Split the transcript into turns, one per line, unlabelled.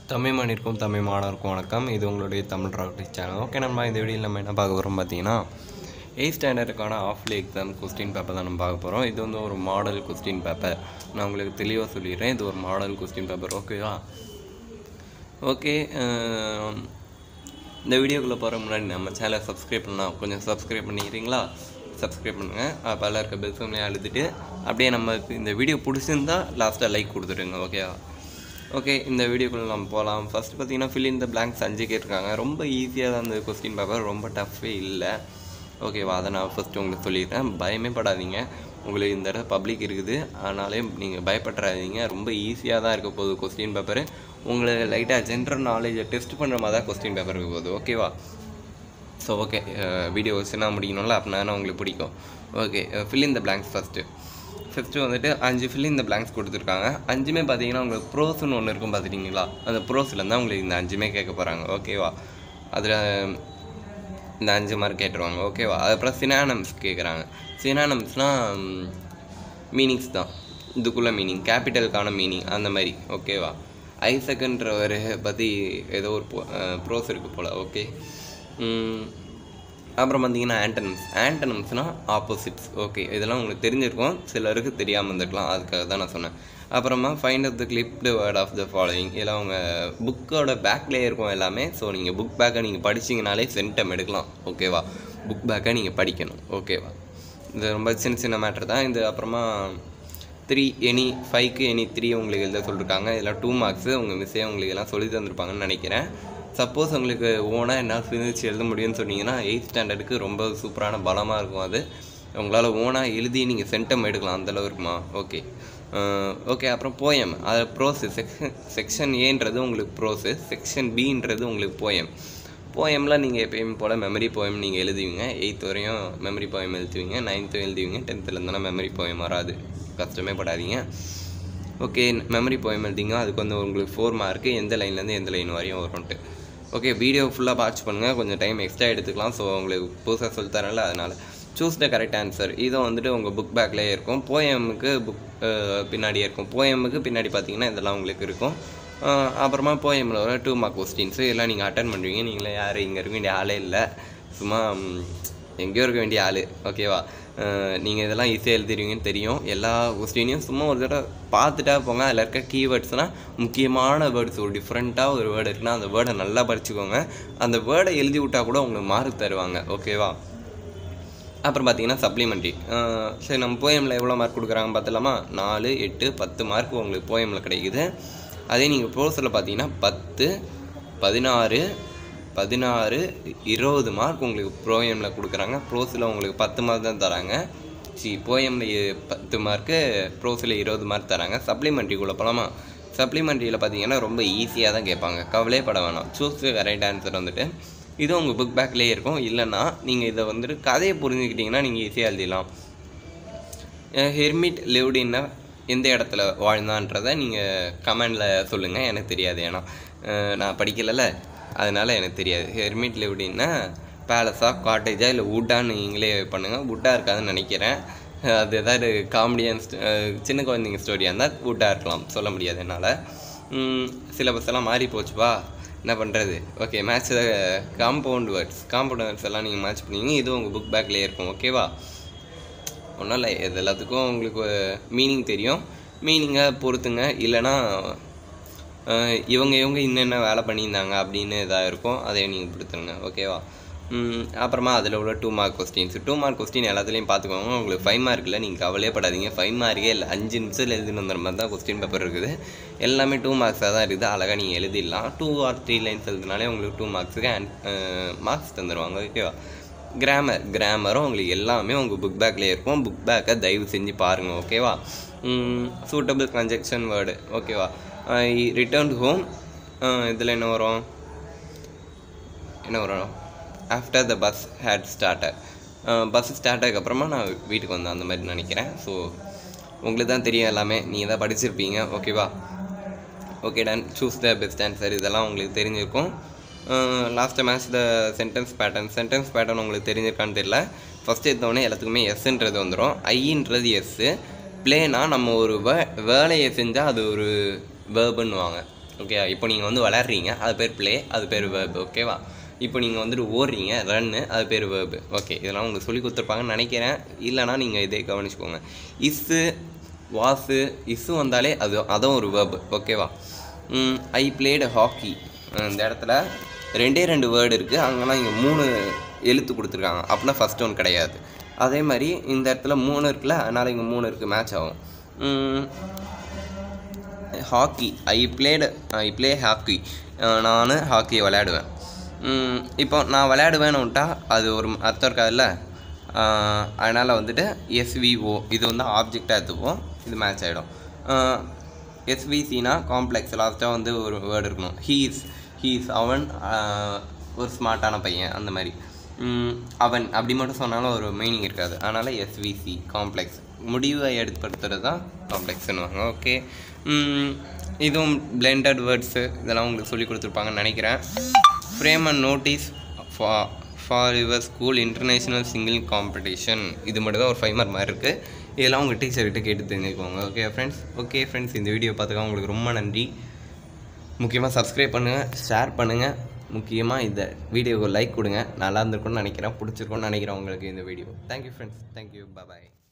தமிழ் மணிக்கும் தமிழ் மாணவருக்கும் வணக்கம் இது உங்களுடைய தமிழ் ராக்கெட் சேனல் ஓகே நம்ம இந்த வீடியோவில் நம்ம என்ன பார்க்க போகிறோம் பார்த்தீங்கன்னா எயிட் ஸ்டாண்டர்டுக்கான ஆஃப்லி எக்ஸாம் கொஸ்டின் பேப்பர் தான் நம்ம பார்க்க போகிறோம் இது வந்து ஒரு மாடல் கொஸ்டின் பேப்பர் நான் உங்களுக்கு தெளிவாக சொல்லிடுறேன் இது ஒரு மாடல் கொஸ்டின் பேப்பர் ஓகேவா ஓகே இந்த வீடியோக்குள்ளே போகிற முன்னாடி நம்ம சேனலை சப்ஸ்கிரைப் பண்ணலாம் கொஞ்சம் சப்ஸ்கிரைப் பண்ணிக்கிறீங்களா சப்ஸ்கிரைப் பண்ணுங்கள் அப்போ எல்லாம் இருக்க பெல் ஃபோன்லேயே அழுதுட்டு அப்படியே நமக்கு இந்த வீடியோ பிடிச்சிருந்தா லாஸ்ட்டாக லைக் கொடுத்துடுங்க ஓகேவா ஓகே இந்த வீடியோக்குள்ளே நம்ம போகலாம் ஃபஸ்ட்டு பார்த்தீங்கன்னா ஃபில் இந்த பிளாங்க்ஸ் அஞ்சு கேட்டிருக்காங்க ரொம்ப ஈஸியாக தான் அந்த கொஸ்டின் பேப்பர் ரொம்ப டஃப்பே இல்லை ஓகேவா அதை நான் ஃபஸ்ட்டு உங்களுக்கு சொல்லிடுறேன் பயமே படாதீங்க உங்களுக்கு இந்த இடத்துல பப்ளிக் இருக்குது அதனாலே நீங்கள் பயப்படாதீங்க ரொம்ப ஈஸியாக தான் இருக்க போகுது கொஸ்டின் பேப்பரு உங்களை லைட்டாக ஜென்ரல் நாலேஜை டெஸ்ட் பண்ணுற மாதிரி தான் கொஸ்டின் பேப்பர் இருக்க போகுது ஓகேவா ஸோ ஓகே வீடியோ சின்ன முடிக்கணும்ல அப்படின்னா உங்களுக்கு பிடிக்கும் ஓகே ஃபில் இந்த பிளாங்க்ஸ் ஃபஸ்ட்டு ஃபஸ்ட்டு வந்துட்டு அஞ்சு ஃபில் இந்த பிளாங்க்ஸ் கொடுத்துருக்காங்க அஞ்சுமே பார்த்தீங்கன்னா உங்களுக்கு ப்ரோஸ்னு ஒன்று இருக்கும் பார்த்துட்டீங்களா அந்த ப்ரோஸில் தான் உங்களுக்கு இந்த அஞ்சுமே கேட்க போகிறாங்க ஓகேவா அதில் இந்த அஞ்சு மார்க் கேட்டுருவாங்க ஓகேவா அதுக்கப்புறம் சினானம்ஸ் கேட்குறாங்க சினானம்ஸ்னால் மீனிங்ஸ் தான் இதுக்குள்ள மீனிங் கேபிட்டலுக்கான மீனிங் அந்த மாதிரி ஓகேவா ஐசக்குன்றவர் பற்றி ஏதோ ஒரு ப்ரோஸ் இருக்குது போல் ஓகே அப்புறம் பார்த்தீங்கன்னா ஆண்டனம்ஸ் ஆண்டனம்ஸ்னால் ஆப்போசிட்ஸ் ஓகே இதெல்லாம் உங்களுக்கு தெரிஞ்சிருக்கும் சிலருக்கு தெரியாமல் இருந்திருக்கலாம் அதுக்காக தான் நான் சொன்னேன் அப்புறமா find of the clipped word of the following இதெல்லாம் அவங்க புக்கோட பேக்லேயே இருக்கும் எல்லாமே ஸோ நீங்கள் புக் பேக்கை நீங்கள் படிச்சிங்கனாலே சென்டம் எடுக்கலாம் ஓகேவா புக் பேக்கை நீங்கள் படிக்கணும் ஓகேவா இது ரொம்ப சின்ன சின்ன மேட்ரு தான் இது அப்புறமா த்ரீ எனி ஃபைவ்க்கு எனி த்ரீ உங்களுக்கு எழுத சொல்லியிருக்காங்க இதெல்லாம் டூ மார்க்ஸு உங்கள் மிஸ்ஸே உங்களுக்கு எல்லாம் சொல்லி தந்திருப்பாங்கன்னு நினைக்கிறேன் சப்போஸ் உங்களுக்கு ஓனாக என்னால் ஃபினிஷ் எழுத முடியும்னு சொன்னீங்கன்னா எயித் ஸ்டாண்டர்டுக்கு ரொம்ப சூப்பரான பலமாக இருக்கும் அது உங்களால் ஓனாக எழுதி நீங்கள் சென்டம் எடுக்கலாம் அந்தளவு இருக்குமா ஓகே ஓகே அப்புறம் போயம் அது ப்ரோஸு செக்ஷன் செக்ஷன் ஏன்றது உங்களுக்கு ப்ரோஸு செக்ஷன் பின்றது உங்களுக்கு போயம் போயமில் நீங்கள் எப்பயும் போல் மெமரி போயம் நீங்கள் எழுதுவீங்க எயித் வரையும் மெமரி போயம் எழுதுவீங்க நைன்த்தும் எழுதுவீங்க டென்த்தில் இருந்தாலும் மெமரி போயம் வராது கஷ்டமே படாதீங்க ஓகே மெமரி போயம் எழுதிங்க அதுக்கு வந்து உங்களுக்கு ஃபோர் மார்க்கு எந்த லைன்லேருந்து எந்த லைன் வரையும் வரும்ன்ட்டு ஓகே வீடியோ ஃபுல்லாக வாட்ச் பண்ணுங்கள் கொஞ்சம் டைம் எக்ஸ்ட்ரா எடுத்துக்கலாம் ஸோ உங்களுக்கு புதுசாக சொல்லித்தரேன்ல அதனால் சூஸ் த கரெக்ட் ஆன்சர் இதுவும் வந்துட்டு உங்கள் புக் பேக்லேயே இருக்கும் போயமுக்கு புக் பின்னாடியே இருக்கும் போயமுக்கு பின்னாடி பார்த்தீங்கன்னா இதெல்லாம் உங்களுக்கு இருக்கும் அப்புறமா போயமில் வர டூ மார்க் கொஸ்டின்ஸு இதெல்லாம் நீங்கள் அட்டன் பண்ணுவீங்க நீங்களே யார் இங்கே இருக்க வேண்டிய ஆளே இல்லை சும்மா எங்கேயோ இருக்க வேண்டிய ஆள் ஓகேவா நீங்கள் இதெல்லாம் ஈஸியாக எழுதிடுவீங்கன்னு தெரியும் எல்லா கொஸ்டினையும் சும்மா ஒரு தடவை பார்த்துட்டா போங்க அதில் இருக்க கீவேர்ட்ஸ்னால் முக்கியமான வேர்ட்ஸ் ஒரு டிஃப்ரெண்ட்டாக ஒரு வேர்டு இருக்குன்னா அந்த வேர்டை நல்லா படிச்சுக்கோங்க அந்த வேர்டை எழுதி விட்டால் கூட உங்களுக்கு மார்க் தருவாங்க ஓகேவா அப்புறம் பார்த்தீங்கன்னா சப்ளிமெண்ட்ரி சரி நம்ம போயமில் எவ்வளோ மார்க் கொடுக்குறாங்க பார்த்துலாமா நாலு எட்டு பத்து மார்க் உங்களுக்கு போயமில் கிடைக்குது அதே நீங்கள் ப்ரோஸில் பார்த்தீங்கன்னா பத்து பதினாறு பதினாறு இருபது மார்க் உங்களுக்கு ப்ரோயமில் கொடுக்குறாங்க ப்ரோஸில் உங்களுக்கு பத்து மார்க் தான் தராங்க சி போயமில் பத்து மார்க்கு ப்ரோஸில் இருபது மார்க் தராங்க சப்ளிமெண்ட்ரிக்குள்ளே போகலாமா சப்ளிமெண்ட்ரியில் பார்த்தீங்கன்னா ரொம்ப ஈஸியாக தான் கேட்பாங்க கவலையே பட வேணாம் சூஸ் கரெக்ட் ஆன்சர் வந்துட்டு இது உங்கள் புக் பேக்லேயே இருக்கும் இல்லைன்னா நீங்கள் இதை வந்துட்டு கதையை புரிஞ்சுக்கிட்டிங்கன்னா நீங்கள் ஈஸியாக எழுதிடலாம் ஹெர்மிட் லிவ்டின்னா எந்த இடத்துல வாழ்ந்தான்றதை நீங்கள் கமெண்டில் சொல்லுங்கள் எனக்கு தெரியாது ஏன்னா நான் படிக்கலைல்ல அதனால் எனக்கு தெரியாது ஹெர்மிட் லிவ்டின்னா பேலஸாக காட்டேஜா இல்லை வுட்டான்னு நீங்களே பண்ணுங்கள் வுட்டாக இருக்காதுன்னு நினைக்கிறேன் அது ஏதாவது காமெடியன் சின்ன குழந்தைங்க ஸ்டோரியாக இருந்தால் வுட்டாக இருக்கலாம் சொல்ல முடியாது என்னால் சிலபஸ் எல்லாம் மாறி போச்சுப்பா என்ன பண்ணுறது okay match compound words compound words எல்லாம் நீங்கள் மேட்ச் பண்ணுவீங்க இது உங்கள் புக் பேக்லேயே இருக்கும் ஓகேவா ஒன்றும் இல்லை இது எல்லாத்துக்கும் உங்களுக்கு மீனிங் தெரியும் மீனிங்கை பொறுத்துங்க இல்லைனா இவங்க இவங்க இன்னென்ன வேலை பண்ணியிருந்தாங்க அப்படின்னு இதாக இருக்கும் அதை நீங்கள் கொடுத்துருங்க ஓகேவா அப்புறமா அதில் உள்ள two mark questions two mark question எல்லாத்துலேயும் பார்த்துக்கோங்க உங்களுக்கு ஃபைவ் மார்க்கில் நீங்கள் கவலையே படாதீங்க ஃபைவ் மார்க்கே இல்லை அஞ்சு நிமிஷத்தில் எழுதினு வந்துற மாதிரி தான் கொஸ்டின் பேப்பர் இருக்குது எல்லாமே டூ மார்க்ஸாக தான் இருக்குது அழகாக நீங்கள் எழுதிடலாம் டூ ஆர் த்ரீ லைன்ஸ் எழுதினாலே உங்களுக்கு டூ மார்க்ஸுக்கு அண்ட் மார்க்ஸ் தந்துடுவாங்க ஓகேவா கிராமர் கிராமரும் உங்களுக்கு எல்லாமே உங்கள் புக் பேக்லேயே இருக்கும் புக் பேக்கை தயவு செஞ்சு பாருங்கள் ஓகேவா சூட்டபிள் கன்ஜெக்ஷன் வேர்டு ஓகேவா ரிட்டர்ன் ஹோம் இதில் என்ன வரும் என்ன வரும் after the bus had started bus start ஆகப்புறமா நான் வீட்டுக்கு வந்தேன் அந்த மாதிரி நினைக்கிறேன் ஸோ உங்களுக்கு தான் தெரியும் எல்லாமே நீங்கள் தான் படிச்சிருப்பீங்க ஓகேவா okay done choose the best answer இதெல்லாம் உங்களுக்கு தெரிஞ்சிருக்கும் last match the sentence pattern sentence pattern உங்களுக்கு தெரிஞ்சிருக்கான்னு தெரியல ஃபஸ்ட் எடுத்தோடனே எல்லாத்துக்குமே எஸ்ன்றது வந்துடும் ஐன்றது எஸ்ஸு பிளேனா நம்ம ஒரு வே வேலையை செஞ்சால் அது ஒரு வேர்புன்னுவாங்க ஓகே இப்போ நீங்கள் வந்து விளையாடுறீங்க அது பேர் ப்ளே அது பேர் வேர்பு ஓகேவா இப்போ நீங்கள் வந்துட்டு ஓடுறீங்க ரன்னு அது பேர் வேர்பு ஓகே இதெல்லாம் உங்களுக்கு சொல்லி கொடுத்துருப்பாங்கன்னு நினைக்கிறேன் இல்லைனா நீங்கள் இதே கவனிச்சுக்கோங்க இஸ்ஸு வாஸு இஸ்ஸு வந்தாலே அது அதுவும் ஒரு வேர்பு ஓகேவா ஐ பிளேடு ஹாக்கி இந்த இடத்துல ரெண்டே ரெண்டு வேர்டு இருக்குது அங்கெல்லாம் இங்கே மூணு எழுத்து கொடுத்துருக்காங்க அப்படின்னா ஃபஸ்ட் ஒன் கிடையாது அதே மாதிரி இந்த இடத்துல மூணு இருக்குல்ல அதனால் இங்கே மூணு இருக்குது மேட்ச் ஆகும் hockey I played I play hockey நான் ஹாக்கி விளையாடுவேன் உம், இப்போ நான் விளையாடுவேன்னு விட்டா அது ஒரு அர்த்தம் இருக்காதுல்ல அதனால் வந்துட்டு எஸ்விஓ இது வந்து ஆப்ஜெக்டாக எடுத்துப்போம் இது மேட்ச் ஆகிடும் எஸ்விசினா காம்ப்ளெக்ஸ் லாஸ்ட்டாக வந்து ஒரு வேர்டு இருக்கணும் ஹீஸ் ஹீஸ் அவன் ஆஹ், ஒரு ஸ்மார்ட்டான பையன் அந்த மாதிரி உம், அவன் அப்படி மட்டும் சொன்னாலும் ஒரு மீனிங் இருக்காது அதனால் எஸ்விசி காம்ப்ளெக்ஸ் முடிவை ஏற்படுத்துறது தான் காம்ப்ளெக்ஸ்னுவாங்க ஓகே இதுவும் பிளெண்டட் வேர்ட்ஸு இதெல்லாம் உங்களுக்கு சொல்லி கொடுத்துருப்பாங்கன்னு நினைக்கிறேன் frame and notice for for your school international single competition இது மட்டும் தான் ஒரு ஃபைவ் மார்க் மாதிரி இருக்குது இதெல்லாம் உங்கள் டீச்சர்கிட்ட கேட்டு தெரிஞ்சுக்கோங்க ஓகே ஃப்ரெண்ட்ஸ் ஓகே ஃப்ரெண்ட்ஸ் இந்த வீடியோ பார்த்துக்க உங்களுக்கு ரொம்ப நன்றி முக்கியமாக சப்ஸ்கிரைப் பண்ணுங்கள் ஷேர் பண்ணுங்கள் முக்கியமாக இந்த வீடியோவுக்கு லைக் கொடுங்க நல்லா இருந்திருக்கும்னு நினைக்கிறேன் பிடிச்சிருக்கும்னு நினைக்கிறேன் உங்களுக்கு இந்த வீடியோ தேங்க்யூ ஃப்ரெண்ட்ஸ் தேங்க்யூ பாய்